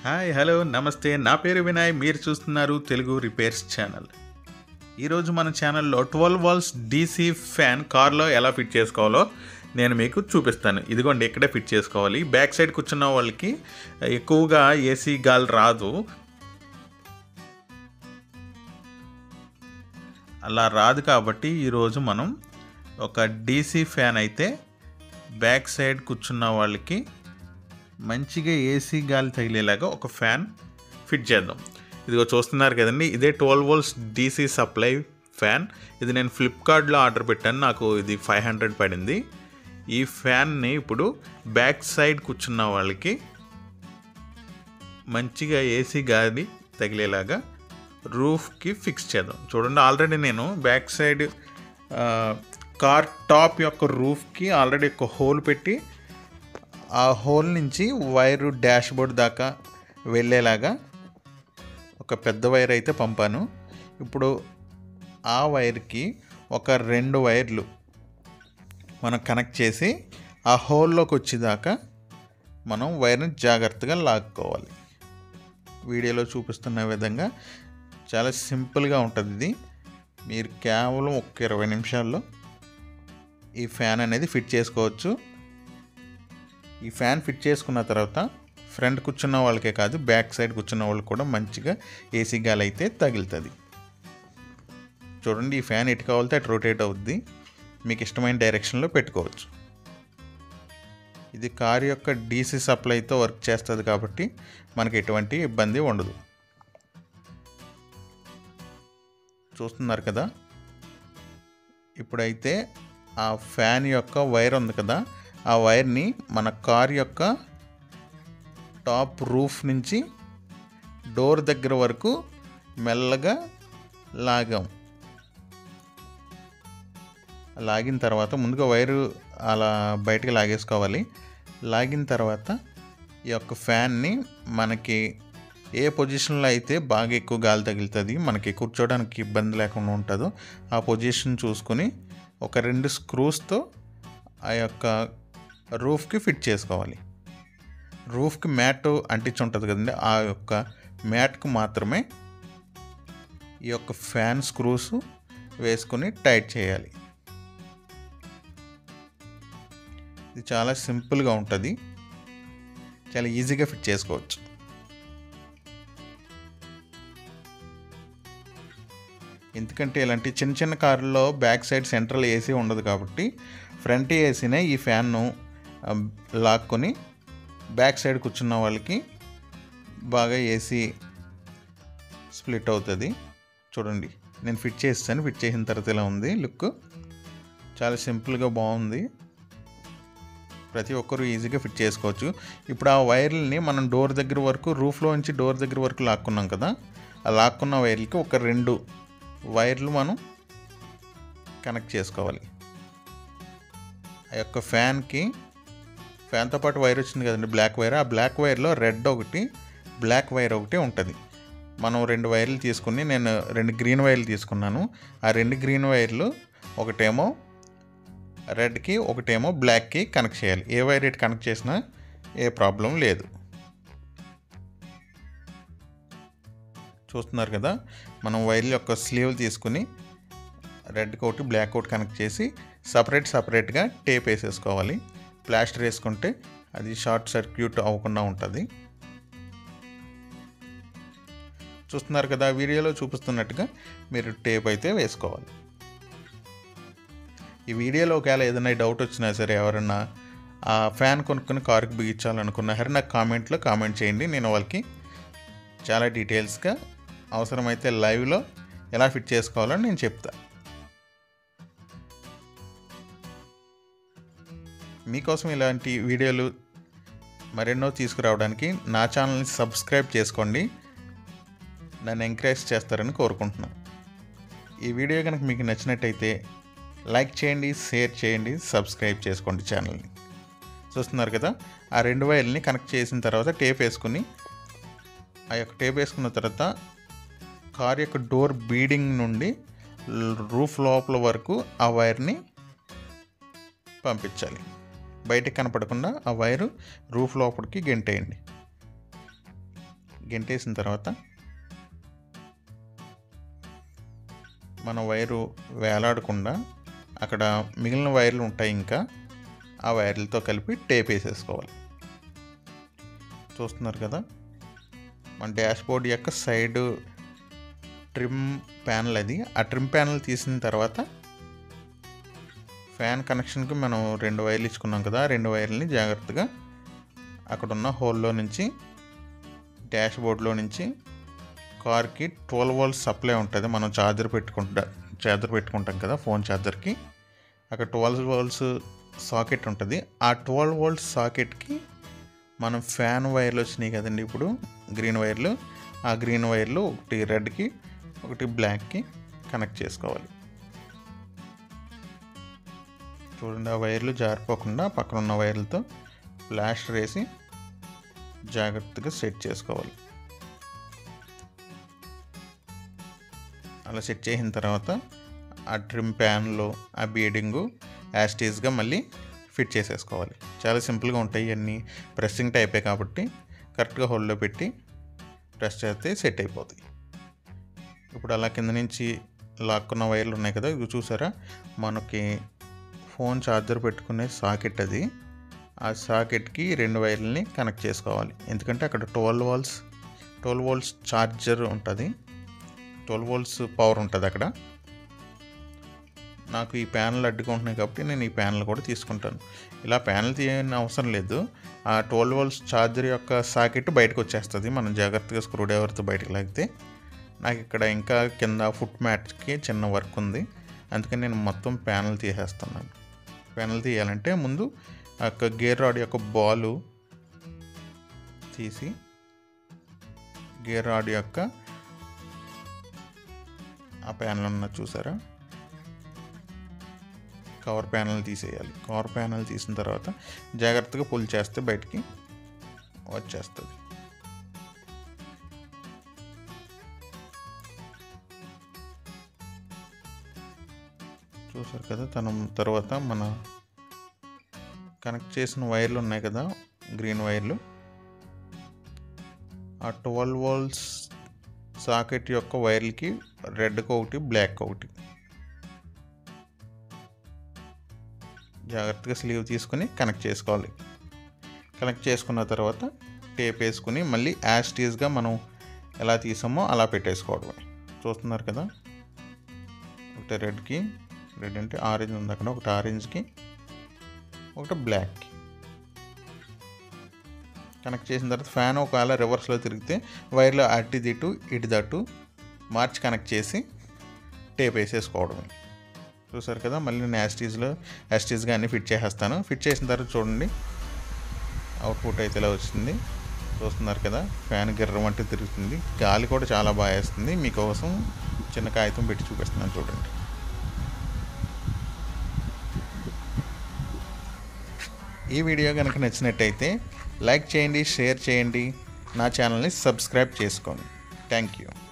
hi hello నమస్తే నా పేరు వినయ్ మీరు చూస్తున్నారు తెలుగు రిపేర్స్ ఛానల్ ఈరోజు మన ఛానల్లో ట్వెల్వ్ వాల్స్ డీసీ ఫ్యాన్ కార్లో ఎలా ఫిట్ చేసుకోవాలో నేను మీకు చూపిస్తాను ఇదిగోండి ఇక్కడే ఫిట్ చేసుకోవాలి బ్యాక్ సైడ్ కూర్చున్న వాళ్ళకి ఎక్కువగా ఏసీ గాలి రాదు అలా రాదు కాబట్టి ఈరోజు మనం ఒక డీసీ ఫ్యాన్ అయితే బ్యాక్ సైడ్ కూర్చున్న వాళ్ళకి మంచిగా ఏసీ గాలి తగిలేలాగా ఒక ఫ్యాన్ ఫిట్ చేద్దాం ఇదిగో చూస్తున్నారు కదండి ఇదే twelve volts DC supply fan ఇది నేను ఫ్లిప్కార్ట్లో ఆర్డర్ పెట్టాను నాకు ఇది ఫైవ్ హండ్రెడ్ పడింది ఈ ఫ్యాన్ని ఇప్పుడు బ్యాక్ సైడ్ కూర్చున్న వాళ్ళకి మంచిగా ఏసీ గాలి తగిలేలాగా రూఫ్కి ఫిక్స్ చేద్దాం చూడండి ఆల్రెడీ నేను బ్యాక్ సైడ్ ఆ, కార్ టాప్ యొక్క రూఫ్కి ఆల్రెడీ ఒక హోల్ పెట్టి ఆ హోల్ నుంచి వైరు డాష్ బోర్డ్ దాకా వెళ్ళేలాగా ఒక పెద్ద వైర్ అయితే పంపాను ఇప్పుడు ఆ వైర్కి ఒక రెండు వైర్లు మనం కనెక్ట్ చేసి ఆ హోల్లోకి వచ్చేదాకా మనం వైర్ని జాగ్రత్తగా లాక్కోవాలి వీడియోలో చూపిస్తున్న విధంగా చాలా సింపుల్గా ఉంటుంది ఇది మీరు కేవలం ఒక ఇరవై నిమిషాల్లో ఈ ఫ్యాన్ అనేది ఫిట్ చేసుకోవచ్చు ఈ ఫ్యాన్ ఫిట్ చేసుకున్న తర్వాత ఫ్రంట్ కూర్చున్న వాళ్ళకే కాదు బ్యాక్ సైడ్ కూర్చున్న వాళ్ళకి కూడా మంచిగా ఏసీ గాలి అయితే తగులుతుంది చూడండి ఈ ఫ్యాన్ ఎటు కావాలితే అటు రొటేట్ అవుద్ది మీకు ఇష్టమైన డైరెక్షన్లో పెట్టుకోవచ్చు ఇది కార్ యొక్క డీసీ సప్లైతో వర్క్ చేస్తుంది కాబట్టి మనకి ఎటువంటి ఇబ్బంది ఉండదు చూస్తున్నారు కదా ఇప్పుడైతే ఆ ఫ్యాన్ యొక్క వైర్ ఉంది కదా ఆ వైర్ని మన కార్ యొక్క టాప్ రూఫ్ నుంచి డోర్ దగ్గర వరకు మెల్లగా లాగాం లాగిన తర్వాత ముందుగా వైరు అలా బయటకు లాగేసుకోవాలి లాగిన తర్వాత ఈ యొక్క ఫ్యాన్ని మనకి ఏ పొజిషన్లో అయితే బాగా ఎక్కువ గాలి తగులుతుంది మనకి కూర్చోడానికి ఇబ్బంది లేకుండా ఉంటుందో ఆ పొజిషన్ చూసుకొని ఒక రెండు స్క్రూస్తో ఆ యొక్క రూఫ్కి ఫిట్ చేసుకోవాలి రూఫ్కి మ్యాట్ అంటించి ఉంటుంది కదండి ఆ యొక్క మ్యాట్కు మాత్రమే ఈ యొక్క ఫ్యాన్ స్క్రూస్ వేసుకొని టైట్ చేయాలి ఇది చాలా సింపుల్గా ఉంటుంది చాలా ఈజీగా ఫిట్ చేసుకోవచ్చు ఎందుకంటే ఇలాంటి చిన్న చిన్న కార్లలో బ్యాక్ సైడ్ సెంట్రల్ ఏసీ ఉండదు కాబట్టి ఫ్రంట్ ఏసీనే ఈ ఫ్యాన్ను ఆ, లాక్కొని బ్యాక్ సైడ్ కూర్చున్న వాళ్ళకి బాగా ఏసీ స్ప్లిట్ అవుతుంది చూడండి నేను ఫిట్ చేస్తాను ఫిట్ చేసిన తర్వాత ఇలా ఉంది లుక్ చాలా సింపుల్గా బాగుంది ప్రతి ఒక్కరు ఈజీగా ఫిట్ చేసుకోవచ్చు ఇప్పుడు ఆ వైర్లని మనం డోర్ దగ్గర వరకు రూఫ్లో నుంచి డోర్ దగ్గర వరకు లాక్కున్నాం కదా ఆ లాక్కున్న వైర్లకి ఒక రెండు వైర్లు మనం కనెక్ట్ చేసుకోవాలి ఆ యొక్క ఫ్యాన్కి ఫ్యాన్తో పాటు వైర్ వచ్చింది కదండి బ్లాక్ వైర్ ఆ బ్లాక్ వైర్లో రెడ్ ఒకటి బ్లాక్ వైర్ ఒకటి ఉంటుంది మనం రెండు వైర్లు తీసుకుని నేను రెండు గ్రీన్ వైర్లు తీసుకున్నాను ఆ రెండు గ్రీన్ వైర్లు ఒకటేమో రెడ్కి ఒకటేమో బ్లాక్కి కనెక్ట్ చేయాలి ఏ వైర్ ఇటు కనెక్ట్ చేసినా ఏ ప్రాబ్లం లేదు చూస్తున్నారు కదా మనం వైర్ల యొక్క స్లీవ్ తీసుకుని రెడ్కి ఒకటి బ్లాక్ ఒకటి కనెక్ట్ చేసి సపరేట్ సపరేట్గా టేప్ వేసేసుకోవాలి ప్లాస్టర్ వేసుకుంటే అది షార్ట్ సర్క్యూట్ అవ్వకుండా ఉంటుంది చూస్తున్నారు కదా వీడియోలో చూపిస్తున్నట్టుగా మీరు టేప్ అయితే వేసుకోవాలి ఈ వీడియోలో ఒకవేళ ఏదైనా డౌట్ వచ్చినా సరే ఎవరన్నా ఆ ఫ్యాన్ కొనుక్కొని కారుకి బిగించాలనుకున్నా సరే నాకు కామెంట్లో కామెంట్ చేయండి నేను వాళ్ళకి చాలా డీటెయిల్స్గా అవసరమైతే లైవ్లో ఎలా ఫిట్ చేసుకోవాలో నేను చెప్తా మీకోసం ఇలాంటి వీడియోలు మరెన్నో తీసుకురావడానికి నా ఛానల్ని సబ్స్క్రైబ్ చేసుకోండి నన్ను ఎంకరేజ్ చేస్తారని కోరుకుంటున్నాను ఈ వీడియో కనుక మీకు నచ్చినట్టయితే లైక్ చేయండి షేర్ చేయండి సబ్స్క్రైబ్ చేసుకోండి ఛానల్ని చూస్తున్నారు కదా ఆ రెండు వైర్లని కనెక్ట్ చేసిన తర్వాత టేప్ వేసుకుని ఆ యొక్క టేప్ వేసుకున్న తర్వాత కార్ యొక్క డోర్ బీడింగ్ నుండి రూఫ్ లోపల వరకు ఆ వైర్ని పంపించాలి బయటికి కనపడకుండా ఆ వైరు రూఫ్ లోపలికి గెంటేయండి గెంటేసిన తర్వాత మన వైరు వేలాడకుండా అక్కడ మిగిలిన వైర్లు ఉంటాయి ఇంకా ఆ వైర్లతో కలిపి టేప్ వేసేసుకోవాలి చూస్తున్నారు కదా మన డాష్ బోర్డ్ యొక్క సైడ్ ట్రిమ్ ప్యానల్ అది ఆ ట్రిమ్ ప్యానల్ తీసిన తర్వాత ఫ్యాన్ కనెక్షన్కి మనం రెండు వైర్లు ఇచ్చుకున్నాం కదా ఆ రెండు వైర్లని జాగ్రత్తగా అక్కడ ఉన్న హోల్లో నుంచి డాష్ బోర్డ్లో నుంచి కార్కి ట్వెల్వ్ వోల్ట్ సప్లై ఉంటుంది మనం ఛార్జర్ పెట్టుకుంటా ఛార్జర్ పెట్టుకుంటాం కదా ఫోన్ ఛార్జర్కి అక్కడ ట్వెల్వ్ వోల్ట్స్ సాకెట్ ఉంటుంది ఆ ట్వెల్వ్ వోల్ట్ సాకెట్కి మనం ఫ్యాన్ వైర్లు వచ్చినాయి కదండి ఇప్పుడు గ్రీన్ వైర్లు ఆ గ్రీన్ వైర్లు ఒకటి రెడ్కి ఒకటి బ్లాక్కి కనెక్ట్ చేసుకోవాలి చూడండి ఆ వైర్లు జారిపోకుండా పక్కన ఉన్న వైర్లతో ప్లాస్టర్ వేసి జాగ్రత్తగా సెట్ చేసుకోవాలి అలా సెట్ చేసిన తర్వాత ఆ ట్రిమ్ ప్యాన్లో ఆ బీడింగు యాస్టీస్గా మళ్ళీ ఫిట్ చేసేసుకోవాలి చాలా సింపుల్గా ఉంటాయి ఇవన్నీ ప్రెస్సింగ్ టైపే కాబట్టి కరెక్ట్గా హోల్లో పెట్టి ప్రెస్ చేస్తే సెట్ అయిపోతాయి ఇప్పుడు అలా కింద నుంచి లాక్కున్న వైర్లు ఉన్నాయి కదా ఇవి చూసారా మనకి ఫోన్ ఛార్జర్ పెట్టుకునే సాకెట్ అది ఆ సాకెట్కి రెండు వైర్లని కనెక్ట్ చేసుకోవాలి ఎందుకంటే అక్కడ twelve volts twelve volts charger ఉంటుంది ట్వెల్వ్ వోల్ట్స్ పవర్ ఉంటుంది అక్కడ నాకు ఈ ప్యానల్ అడ్డుకుంటున్నాయి కాబట్టి నేను ఈ ప్యానల్ కూడా తీసుకుంటాను ఇలా ప్యానల్ తీయని అవసరం లేదు ఆ ట్వెల్వ్ వోల్ట్స్ ఛార్జర్ యొక్క సాకెట్ బయటకు వచ్చేస్తుంది మనం జాగ్రత్తగా స్క్రూ డ్రైవర్తో బయటకు లాగితే నాకు ఇక్కడ ఇంకా కింద ఫుట్ మ్యాట్కి చిన్న వర్క్ ఉంది అందుకని నేను మొత్తం ప్యానల్ తీసేస్తున్నాను ప్యానల్ తీయాలంటే ముందు ఆ యొక్క గేర్ రాడ్ యొక్క బాలు తీసి గేర్ రాడ్ యొక్క ఆ ప్యానల్ ఉన్న చూసారా కవర్ ప్యానల్ తీసేయాలి కవర్ ప్యానల్ తీసిన తర్వాత జాగ్రత్తగా పుల్ చేస్తే బయటికి వచ్చేస్తుంది చూసారు కదా తన తర్వాత మన కనెక్ట్ చేసిన వైర్లు ఉన్నాయి కదా గ్రీన్ వైర్లు ఆ ట్వెల్వ్ వోల్ట్స్ సాకెట్ యొక్క వైర్లకి రెడ్కి ఒకటి బ్లాక్ ఒకటి జాగ్రత్తగా స్లీవ్ తీసుకుని కనెక్ట్ చేసుకోవాలి కనెక్ట్ చేసుకున్న తర్వాత టేప్ వేసుకుని మళ్ళీ యాస్టీస్గా మనం ఎలా తీసామో అలా పెట్టేసుకోవడమే చూస్తున్నారు కదా ఒకటి రెడ్కి రెడ్ అంటే ఆరెంజ్ ఉంది అక్కడ ఒకటి ఆరెంజ్కి ఒకటి బ్లాక్కి కనెక్ట్ చేసిన తర్వాత ఫ్యాన్ ఒకవేళ రివర్స్లో తిరిగితే వైర్లో అటు ఇటు ఇటు దట్టు మార్చి కనెక్ట్ చేసి టేప్ వేసేసుకోవడమే చూసారు కదా మళ్ళీ నేను యాస్టీస్లో యాస్టీస్గా అన్ని ఫిట్ చేసేస్తాను ఫిట్ చేసిన తర్వాత చూడండి అవుట్పుట్ అయితే ఇలా వచ్చింది చూస్తున్నారు కదా ఫ్యాన్ గిర్రం అంటే తిరుగుతుంది గాలి కూడా చాలా బాగా వేస్తుంది మీకోసం చిన్న కాగితం పెట్టి చూపిస్తున్నాను చూడండి ఈ వీడియో కనుక నచ్చినట్టయితే లైక్ చేయండి షేర్ చేయండి నా ఛానల్ని సబ్స్క్రైబ్ చేసుకోండి థ్యాంక్ యూ